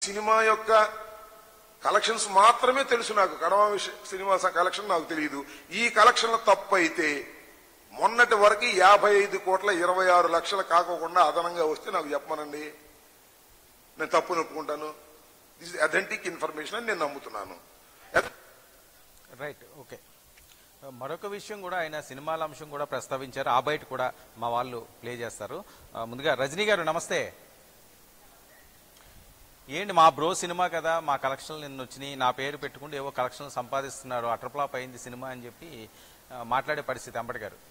Cinema యొక్క collections మాత్రమే తెలుసు నాకు కడమ విష- సినిమా స- కలెక్షన్ నాకు తెలియదు ఈ కలెక్షన్ల తప్పు అయితే మొన్నటి వరకు యాభై ఐదు కోట్ల ఇరవై ఆరు లక్షలు కాకోకుండా అదనంగా వస్తే నాకు చెప్పమనండి నేను తప్పు ఒప్పుకుంటాను దిస్ అథెంటిక్ ఇన్ఫర్మేషన్ అని నేను నమ్ముతున్నాను రైట్ ఓకే మరొక విషయం కూడా ఆయన సినిమాల అంశం కూడా ప్రస్తావించారు ఆ బయట కూడా మా వాళ్ళు ప్లే చేస్తారు ఆ, ముందుగా రజనీ గారు నమస్తే ఏంటి మా బ్రో సినిమా కదా మా కలెక్షన్లు నిన్న వచ్చినాయి నా పేరు పెట్టుకుంటూ ఏవో కలెక్షన్లు సంపాదిస్తున్నారు అటర్ఫ్లాప్ అయింది సినిమా అని చెప్పి ఆ, మాట్లాడే పరిస్థితి అంబటి గారు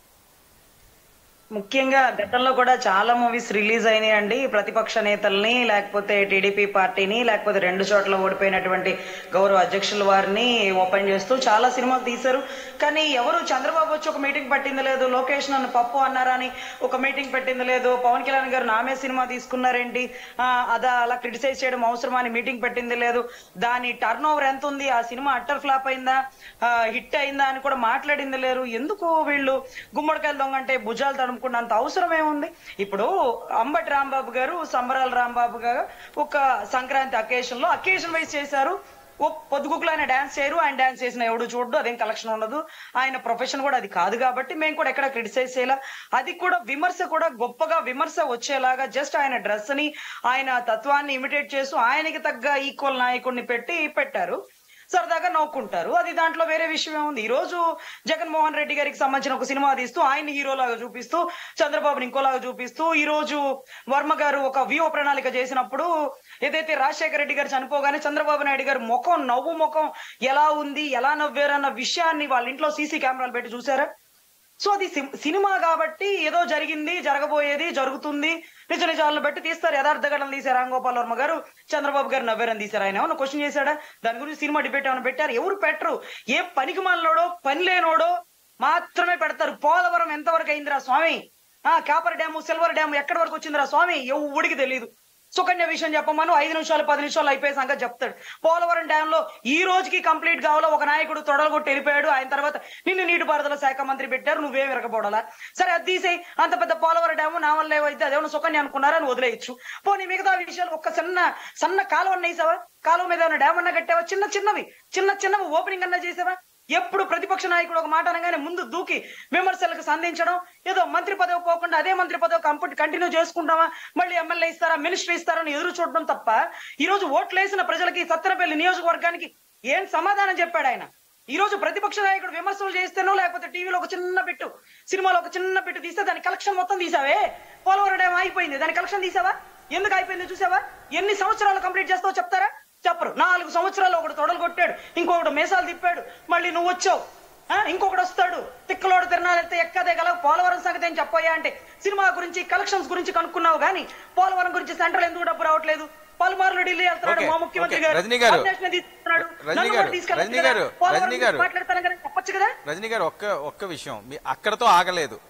ముఖ్యంగా గతంలో కూడా చాలా మూవీస్ రిలీజ్ అయినాయండి ప్రతిపక్ష నేతల్ని లేకపోతే టీడీపీ పార్టీని లేకపోతే రెండు చోట్ల ఓడిపోయినటువంటి గౌరవ అధ్యక్షుల వారిని ఓపెన్ చేస్తూ చాలా సినిమాలు తీశారు కానీ ఎవరు చంద్రబాబు వచ్చి ఒక మీటింగ్ పెట్టింది లేదు లోకేష్ నన్ను పప్పు అన్నారని ఒక మీటింగ్ పెట్టింది లేదు పవన్ కళ్యాణ్ గారు నామే సినిమా తీసుకున్నారేంటి ఆ, అదా అలా క్రిటిసైజ్ చేయడం అవసరమా అని మీటింగ్ పెట్టింది లేదు దాని టర్న్ ఓవర్ ఎంత ఉంది ఆ సినిమా అట్టర్ ఫ్లాప్ అయిందా హిట్ అయిందా అని కూడా మాట్లాడింది లేరు ఎందుకు వీళ్ళు గుమ్మడికాయలు దొంగ అంటే భుజాలు తడుముకున్నంత అవసరం ఏముంది ఇప్పుడు అంబటి రాంబాబు గారు సంబరాల రాంబాబు గారు ఒక సంక్రాంతి అకేషన్ లో అకేషన్ వైజ్ చేశారు ఓ పొద్దుగుకులు ఆయన డాన్స్ చేయరు ఆయన డాన్స్ చేసిన ఎవడు చూడ్డు అదేం కలెక్షన్ ఉండదు ఆయన ప్రొఫెషన్ కూడా అది కాదు కాబట్టి మేము కూడా ఎక్కడ క్రిటిసైజ్ చేయాల అది కూడా విమర్శ కూడా గొప్పగా విమర్శ వచ్చేలాగా జస్ట్ ఆయన డ్రెస్ ని ఆయన తత్వాన్ని ఇమిటేట్ చేస్తూ ఆయనకి తగ్గ ఈక్వల్ నాయకుడిని పెట్టి పెట్టారు సరదాగా నవ్వుకుంటారు అది దాంట్లో వేరే విషయం ఏముంది ఈ రోజు జగన్మోహన్ రెడ్డి గారికి సంబంధించిన ఒక సినిమా తీస్తూ ఆయన హీరోలాగా చూపిస్తూ చంద్రబాబుని ఇంకోలాగా చూపిస్తూ ఈ రోజు వర్మ గారు ఒక వ్యూహ ప్రణాళిక చేసినప్పుడు ఏదైతే రాజశేఖర రెడ్డి గారు చనిపోగానే చంద్రబాబు నాయుడు గారు ముఖం నవ్వు ముఖం ఎలా ఉంది ఎలా నవ్వారన్న విషయాన్ని వాళ్ళ ఇంట్లో సీసీ కెమెరాలు పెట్టి చూసారా సో అది సిమ్- సినిమా కాబట్టి ఏదో జరిగింది జరగబోయేది జరుగుతుంది నిజ నిజాలను బట్టి తీస్తారు యథార్థ ఘటనలు తీశారు రాంగోపాల్ వర్మ గారు చంద్రబాబు గారు నవ్వారని తీశారు ఆయన ఏమన్నా క్వశ్చన్ చేశాడా దాని గురించి సినిమా డిబేట్ ఏమైనా పెట్టారు ఎవరు పెట్టరు ఏ పనికి మాలినోడో పని లేనోడో మాత్రమే పెడతారు పోలవరం ఎంతవరకు అయిందిరా స్వామి ఆ కాపర్ డ్యాము సిల్వర్ డ్యాము ఎక్కడి వరకు వచ్చిందిరా స్వామి ఎవడికి తెలియదు సుకన్య విషయం చెప్పమను ఐదు నిమిషాలు పది నిమిషాలు అయిపోయే సంగతి చెప్తాడు పోలవరం డ్యామ్ లో ఈ రోజుకి కంప్లీట్ కావాలో ఒక నాయకుడు తొడలు కొట్టి వెళ్ళిపోయాడు ఆయన తర్వాత నిన్ను నీటిపారుదల శాఖ మంత్రి పెట్టారు నువ్వేం విరకపోడాలా సరే అది తీసేయి అంత పెద్ద పోలవరం డ్యాము నా వల్ల ఏవైతే అదేమన్నా సుకన్య అనుకున్నారని వదిలేయచ్చు పోనీ మిగతా విషయాలు ఒక్క చిన్న సన్న కాలువ వేసావా కాలువ మీద ఏమైనా డ్యామ్ అన్నా కట్టావా చిన్న చిన్నవి చిన్న చిన్నవి ఓపెనింగ్ అన్నా చేసావా ఎప్పుడు ప్రతిపక్ష నాయకుడు ఒక మాట అనగానే ముందు దూకి విమర్శలకు సంధించడం ఏదో మంత్రి పదవి పోకుండా అదే మంత్రి పదవి కంప కంటిన్యూ చేసుకుంటామా మళ్ళీ ఎమ్మెల్యే ఇస్తారా మినిస్టర్ ఇస్తారని ఎదురు చూడడం తప్ప ఈ రోజు ఓట్లు వేసిన ప్రజలకి సత్తెనపల్లి నియోజకవర్గానికి ఏం సమాధానం చెప్పాడు ఆయన ఈ రోజు ప్రతిపక్ష నాయకుడు విమర్శలు చేస్తేనో లేకపోతే టీవీలో ఒక చిన్న బిట్టు సినిమాలో ఒక చిన్న బిట్టు తీస్తే దాని కలెక్షన్ మొత్తం తీసావే పోలవరం డ్యామ్ అయిపోయింది దాని కలెక్షన్ తీసావా ఎందుకు అయిపోయింది చూసావా ఎన్ని సంవత్సరాలు కంప్లీట్ చేస్తావో చెప్తారా చెప్పరు నాలుగు సంవత్సరాలు ఒకడు తొడలు కొట్టాడు ఇంకొకడు మేసాలు తిప్పాడు మళ్ళీ నువ్వు వచ్చావు ఆ, ఇంకొకడు వస్తాడు తిక్కలోడు తిరణాలెత్తే ఎక్కదే గల పోలవరం సంగతి ఏం చెప్పయ్యా అంటే సినిమా గురించి కలెక్షన్స్ గురించి కనుక్కున్నావు కానీ పోలవరం గురించి సెంట్రల్ ఎందుకు డబ్బు రావట్లేదు పలుమార్లు ఢిల్లీ వెళ్తున్నాడు ఓకే, మా ముఖ్యమంత్రి ఓకే. గారు రజనీ గారు, అన్వేషణ తీసుకున్నాడు. రజనీ నన్ను గారు, కూడా తీసుకెళ్ళొచ్చు రజనీ కదా. గారు, పోలవరం రజనీ గురించి గారు. మాట్లాడతాను కదా చెప్పొచ్చు కదా రజనీ గారు ఒక్క ఒక్క విషయం మీ అక్కడతో ఆగలేదు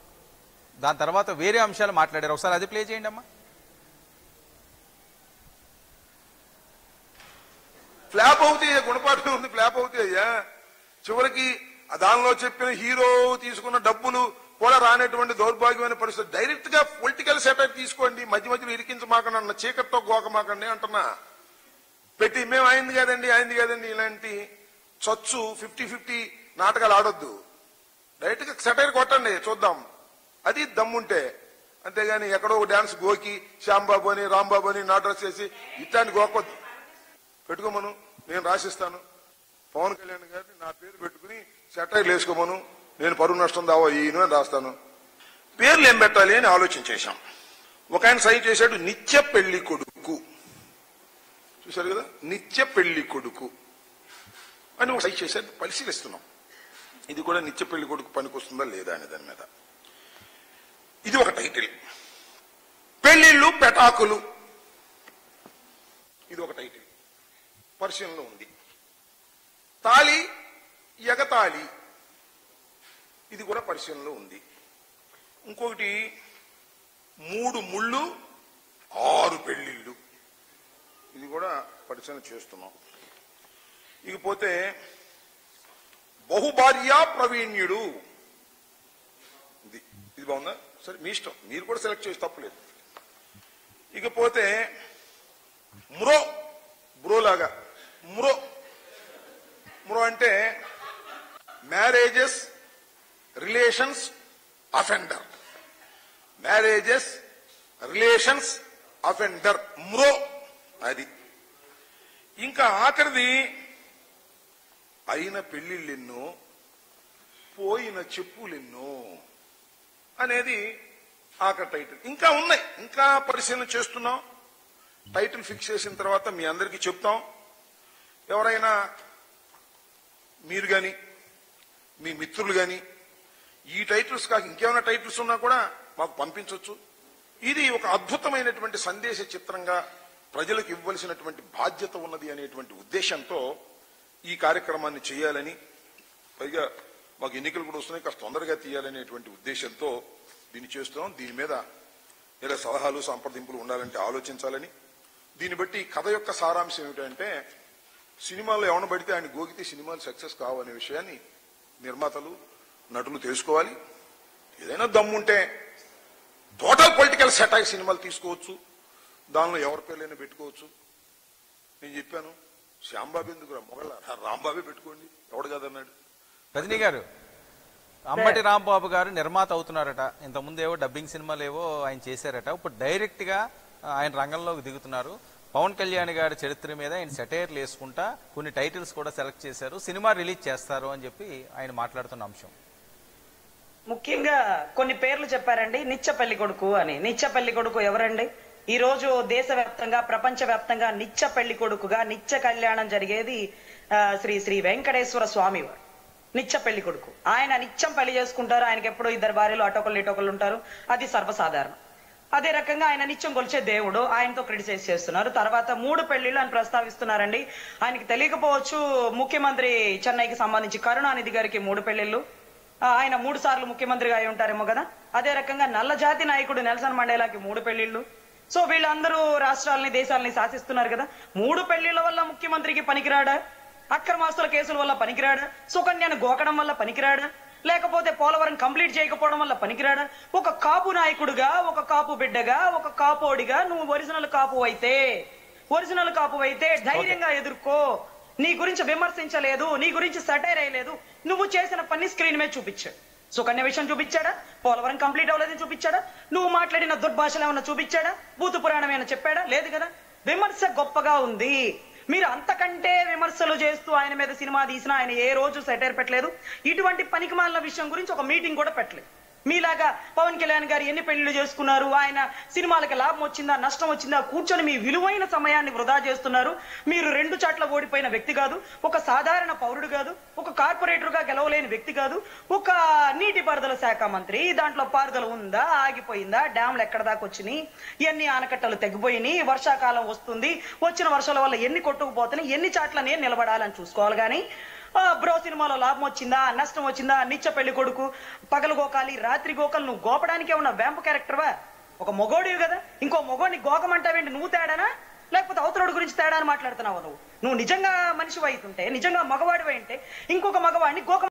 దాని తర్వాత వేరే అంశాలు మాట్లాడారు ఒకసారి అది ప్లే చేయండి అమ్మా ఫ్లాప్ అవుతాయి గుణపాఠం ఉంది ఫ్లాప్ అవుతాయ్యా చివరికి ఆ దానిలో చెప్పిన హీరో తీసుకున్న డబ్బులు కూడా రానటువంటి దౌర్భాగ్యమైన పరిస్థితి డైరెక్ట్ గా పొలిటికల్ సెటప్ తీసుకోండి మధ్య మధ్యలో ఇరికించమాకండి అన్న చీకటితో గోకమాకండి అంటున్నా పెట్టి మేము అయింది కదండి అయింది కదండి ఇలాంటి చచ్చు ఫిఫ్టీ ఫిఫ్టీ నాటకాలు ఆడొద్దు డైరెక్ట్ గా సెటైర్ కొట్టండి చూద్దాం అది దమ్ముంటే అంతేగాని ఎక్కడో ఒక డాన్స్ గోకి శ్యాంబాబు అని రాంబాబు అని నాటర్స్ చేసి ఇట్లాంటి గోకొద్దు పెట్టుకోమను నేను రాసిస్తాను పవన్ కళ్యాణ్ గారిని నా పేరు పెట్టుకుని సెటైర్లు వేసుకోమను నేను పరువు నష్టం దావా ఈయన అని రాస్తాను పేర్లు ఏం పెట్టాలి అని ఆలోచించేశాం ఒక ఆయన సై చేశాడు నిత్య పెళ్లి కొడుకు చూశారు కదా నిత్య పెళ్లి కొడుకు అని ఒక సై చేశాడు పరిశీలిస్తున్నాం ఇది కూడా నిత్య పెళ్లి కొడుకు పనికొస్తుందా లేదా అనే దాని మీద ఇది ఒక టైటిల్ పెళ్లిళ్ళు పెటాకులు ఇది ఒక టైటిల్ పరిశీలనలో ఉంది తాళి ఎగతాళి ఇది కూడా పరిశీలనలో ఉంది ఇంకొకటి మూడు ముళ్ళు ఆరు పెళ్లిళ్ళు ఇది కూడా పరిశీలన చేస్తున్నాం ఇకపోతే బహుభార్యా ప్రవీణ్యుడు ఇది ఇది బాగుందా సరే మీ ఇష్టం మీరు కూడా సెలెక్ట్ చేసి తప్పలేదు ఇకపోతే మ్రో బ్రో లాగా మ్రో మ్రో అంటే marriages relations offender marriages relations offender మ్రో అది ఇంకా ఆఖరిది అయిన పెళ్లిళ్ళెన్నో పోయిన చెప్పులెన్నో అనేది ఆఖరి టైటిల్ ఇంకా ఉన్నాయి ఇంకా పరిశీలన చేస్తున్నాం టైటిల్ ఫిక్స్ చేసిన తర్వాత మీ అందరికీ చెప్తాం ఎవరైనా మీరు గాని మీ మిత్రులు గాని ఈ టైటిల్స్ కాక ఇంకేమైనా టైటిల్స్ ఉన్నా కూడా మాకు పంపించవచ్చు ఇది ఒక అద్భుతమైనటువంటి సందేశ చిత్రంగా ప్రజలకు ఇవ్వవలసినటువంటి బాధ్యత ఉన్నది అనేటువంటి ఉద్దేశంతో ఈ కార్యక్రమాన్ని చేయాలని పైగా మాకు ఎన్నికలు కూడా వస్తున్నాయి కాస్త తొందరగా తీయాలనేటువంటి ఉద్దేశంతో దీన్ని చేస్తున్నాం దీని మీద ఇలా సలహాలు సంప్రదింపులు ఉండాలంటే ఆలోచించాలని దీన్ని బట్టి ఈ కథ యొక్క సారాంశం ఏమిటంటే సినిమాలో ఎవరిని పడితే ఆయన గోగితే సినిమాలు సక్సెస్ కావనే విషయాన్ని నిర్మాతలు నటులు తెలుసుకోవాలి ఏదైనా దమ్ముంటే టోటల్ పొలిటికల్ సెటాక్ సినిమాలు తీసుకోవచ్చు దానిలో ఎవరి పేర్లైనా పెట్టుకోవచ్చు నేను చెప్పాను శ్యాంబాబు ఎందుకు మొగళ్ళ రాంబాబే పెట్టుకోండి ఎవడు కదన్నాడు రజనీ గారు అంబటి రాంబాబు గారు నిర్మాత అవుతున్నారట ఇంతకుముందు ఏవో డబ్బింగ్ సినిమాలు ఏవో ఆయన చేశారట ఇప్పుడు డైరెక్ట్ గా ఆయన రంగంలోకి దిగుతున్నారు పవన్ కళ్యాణ్ గారి చరిత్ర మీద ఆయన సెటైర్లు వేసుకుంటా కొన్ని టైటిల్స్ కూడా సెలెక్ట్ చేశారు సినిమా రిలీజ్ చేస్తారు అని చెప్పి ఆయన మాట్లాడుతున్న అంశం ముఖ్యంగా కొన్ని పేర్లు చెప్పారండి నిత్య పెళ్లి కొడుకు అని నిత్య పెళ్లి కొడుకు ఎవరండి ఈ రోజు దేశవ్యాప్తంగా ప్రపంచ వ్యాప్తంగా నిత్య పెళ్లి కొడుకుగా నిత్య కళ్యాణం జరిగేది ఆ, శ్రీ శ్రీ వెంకటేశ్వర స్వామి వారు నిత్య పెళ్లి కొడుకు ఆయన నిత్యం పెళ్లి చేసుకుంటారు ఆయనకి ఎప్పుడు ఇద్దరు భార్యలు అటోకలు ఇటోకలు ఉంటారు అది సర్వసాధారణం అదే రకంగా ఆయన నిత్యం కొలిచే దేవుడు ఆయనతో క్రిటిసైజ్ చేస్తున్నారు తర్వాత మూడు పెళ్లిళ్ళు ఆయన ప్రస్తావిస్తున్నారండి ఆయనకి తెలియకపోవచ్చు ముఖ్యమంత్రి చెన్నైకి సంబంధించి కరుణానిధి గారికి మూడు పెళ్లిళ్ళు ఆ, ఆయన మూడు సార్లు ముఖ్యమంత్రిగా అయి ఉంటారేమో కదా అదే రకంగా నల్ల జాతి నాయకుడు నెల్సన్ మండేలాకి మూడు పెళ్లిళ్ళు సో వీళ్ళందరూ రాష్ట్రాలని దేశాలని శాసిస్తున్నారు కదా మూడు పెళ్లిళ్ల వల్ల ముఖ్యమంత్రికి పనికిరాడా అక్రమాస్తుల కేసుల వల్ల పనికిరాడా సుకన్యను గోకడం వల్ల పనికిరాడా లేకపోతే పోలవరం కంప్లీట్ చేయకపోవడం వల్ల పనికిరాడా ఒక కాపు నాయకుడుగా ఒక కాపు బిడ్డగా ఒక కాపోడిగా నువ్వు ఒరిజినల్ కాపు అయితే ఒరిజినల్ కాపు అయితే ధైర్యంగా ఎదుర్కో నీ గురించి విమర్శించలేదు నీ గురించి సటైర్ అయ్యలేదు నువ్వు చేసిన పని స్క్రీన్ మీద చూపించాడు సుకన్య విషయం చూపించాడా పోలవరం కంప్లీట్ అవ్వలేదని చూపించాడా నువ్వు మాట్లాడిన దుర్భాషలు ఏమన్నా చూపించాడా భూత పురాణం ఏమైనా చెప్పాడా లేదు కదా విమర్శ గొప్పగా ఉంది మీరు అంతకంటే విమర్శలు చేస్తూ ఆయన మీద సినిమా తీసినా ఆయన ఏ రోజు సెటైర్ పెట్టలేదు ఇటువంటి పనికిమాలిన విషయం గురించి ఒక మీటింగ్ కూడా పెట్టలేదు మీలాగా పవన్ కళ్యాణ్ గారు ఎన్ని పెళ్లిళ్ళు చేసుకున్నారు ఆయన సినిమాలకి లాభం వచ్చిందా నష్టం వచ్చిందా కూర్చొని మీ విలువైన సమయాన్ని వృధా చేస్తున్నారు మీరు రెండు చాట్ల ఓడిపోయిన వ్యక్తి కాదు ఒక సాధారణ పౌరుడు కాదు ఒక కార్పొరేటర్ గా గెలవలేని వ్యక్తి కాదు ఒక నీటిపారుదల శాఖ మంత్రి దాంట్లో పారుదల ఉందా ఆగిపోయిందా డ్యామ్లు ఎక్కడ దాకా వచ్చినాయి ఎన్ని ఆనకట్టలు తెగిపోయినాయి వర్షాకాలం వస్తుంది వచ్చిన వర్షాల వల్ల ఎన్ని కొట్టుకుపోతున్నాయి ఎన్ని చాట్ల నేను నిలబడాలని చూసుకోవాలి కానీ ఆ, బ్రో సినిమాలో లాభం వచ్చిందా నష్టం వచ్చిందా నిత్య పెళ్లి కొడుకు పగలు గోకాలి రాత్రి గోకలు నువ్వు గోపడానికి ఉన్న వ్యాంప్ క్యారెక్టర్వా ఒక మొగోడివి కదా ఇంకో మొగోడిని గోకమంటావేంటి నువ్వు తేడానా లేకపోతే అవతరుడు గురించి తేడా అని మాట్లాడుతున్నావు నువ్వు నువ్వు నిజంగా మనిషి అవుతుంటే నిజంగా మగవాడివి అయితే ఇంకొక మగవాడిని గోక